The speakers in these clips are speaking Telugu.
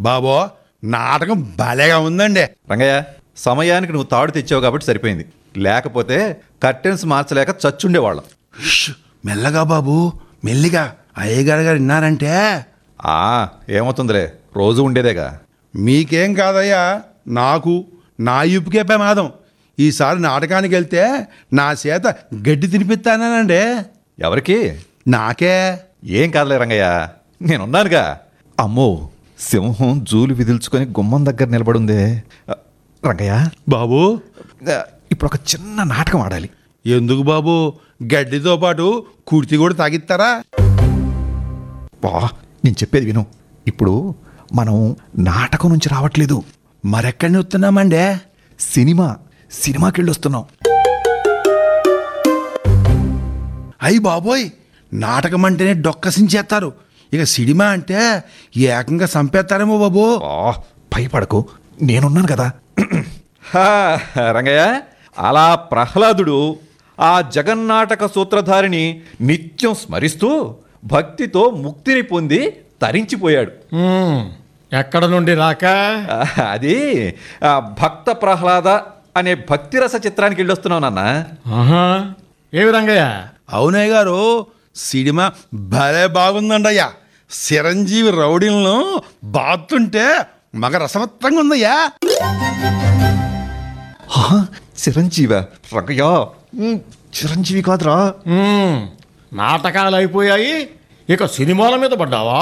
బాబో నాటకం భలేగా ఉందండి రంగయ్య సమయానికి నువ్వు తాడు తెచ్చావు కాబట్టి సరిపోయింది లేకపోతే కర్టెన్స్ మార్చలేక చచ్చుండేవాళ్ళం ష్, మెల్లగా బాబు మెల్లిగా అయ్యగారు గారు విన్నారంటే ఆ ఏమవుతుందిలే రోజు ఉండేదేగా మీకేం కాదయ్యా నాకు నా ఇప్పుకే ప్రమాదం ఈసారి నాటకానికి వెళ్తే నా చేత గడ్డి తినిపిస్తానండి ఎవరికి నాకే ఏం కాదులే రంగయ్య నేనున్నానుగా అమ్మో సింహం జూలు విదిల్చుకొని గుమ్మం దగ్గర నిలబడుందే ఆ, రంగయ్య బాబు ఆ, ఇప్పుడు ఒక చిన్న నాటకం ఆడాలి ఎందుకు బాబు గడ్డితో పాటు కుర్తి కూడా తాగిస్తారా బా నేను చెప్పేది విను ఇప్పుడు మనం నాటకం నుంచి రావట్లేదు మరెక్కడిని వస్తున్నామండి సినిమా సినిమాకి వెళ్ళి వస్తున్నాం అయ్యి బాబోయ్ నాటకం అంటేనే డొక్కసించేస్తారు ఇక సినిమా అంటే ఏకంగా చంపేస్తారేమో బాబు ఆ, భయపడకు నేనున్నాను కదా హా, రంగయ్య అలా ప్రహ్లాదుడు ఆ జగన్నాటక సూత్రధారిని నిత్యం స్మరిస్తూ భక్తితో ముక్తిని పొంది తరించిపోయాడు మ్మ్. ఎక్కడ నుండి రాక ఆ, అది ఆ, భక్త ప్రహ్లాద అనే భక్తిరస చిత్రానికి వెళ్ళొస్తున్నావు నాన్న ఆహా ఏమి రంగయ్య అవునయ్య గారు సినిమా భలే బాగుందండయ్యా చిరంజీవి రౌడీలను బాతుంటే మగ రసవత్తంగా ఉందయ్యా ఆ, చిరంజీవ రంగయ్య ఉమ్, చిరంజీవి కాదురా మ్మ్. నాటకాలు అయిపోయాయి ఇక సినిమాల మీద పడ్డావా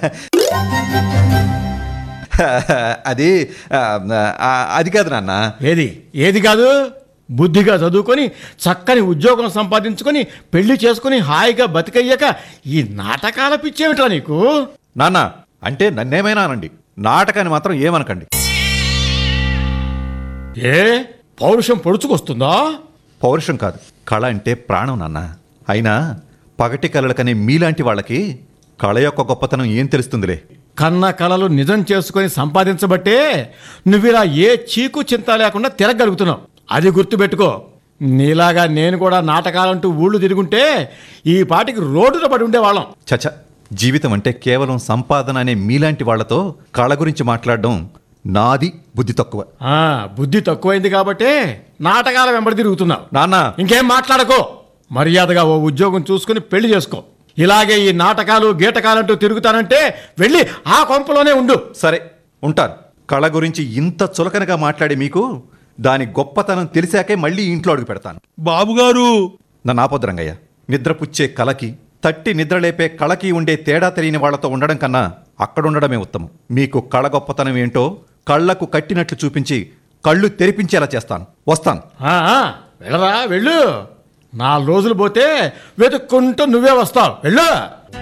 అది ఆ, ఆ, అది కాదు నాన్న ఏది ఏది కాదు బుద్ధిగా చదువుకొని చక్కని ఉద్యోగం సంపాదించుకొని పెళ్లి చేసుకుని హాయిగా బతికయ్యాక ఈ నాటకాల పిచ్చేమిట్రా నీకు నాన్న అంటే నన్నేమైనా అనండి నాటకాన్ని మాత్రం ఏమనకండి ఏ పౌరుషం పొడుచుకొస్తుందా పౌరుషం కాదు కళ అంటే ప్రాణం నాన్న అయినా పగటి కళలకనే మీలాంటి వాళ్ళకి కళ యొక్క గొప్పతనం ఏం తెలుస్తుందిలే కన్న కలలు నిజం చేసుకొని సంపాదించబట్టే నువ్విలా ఏ చీకు చింత లేకుండా తిరగలుగుతున్నావు అది గుర్తుపెట్టుకో నీలాగా నేను కూడా నాటకాలంటూ ఊళ్ళు తిరుగుంటే ఈ పాటికి రోడ్డున పడి ఉండేవాళ్ళం చచ జీవితం అంటే కేవలం సంపాదన అనే మీలాంటి వాళ్ళతో కళ గురించి మాట్లాడడం నాది బుద్ధి తక్కువ ఆ, బుద్ధి తక్కువైంది కాబట్టే నాటకాల వెంబడి తిరుగుతున్నావు నాన్న ఇంకేం మాట్లాడకో మర్యాదగా ఓ ఉద్యోగం చూసుకుని పెళ్లి చేసుకో ఇలాగే ఈ నాటకాలు గీటకాలంటూ తిరుగుతానంటే వెళ్ళి ఆ కొంపలోనే ఉండు సరే ఉంటాను కళ గురించి ఇంత చులకనగా మాట్లాడే మీకు దాని గొప్పతనం తెలిసాకే మళ్ళీ ఇంట్లో అడుగు పెడతాను బాబు గారు నన్ను ఆపొద్దు రంగయ్య నిద్రపుచ్చే కళకి తట్టి నిద్రలేపే కళకి ఉండే తేడా తెలియని వాళ్లతో ఉండడం కన్నా అక్కడుండడమే ఉత్తమం మీకు కళ గొప్పతనం ఏంటో కళ్ళకు కట్టినట్లు చూపించి కళ్ళు తెరిపించేలా చేస్తాను వస్తాను ఆ, ఆ, వెళ్ళరా వెళ్ళు నాలుగు రోజులు పోతే వెతుక్కుంటూ నువ్వే వస్తావు వెళ్ళు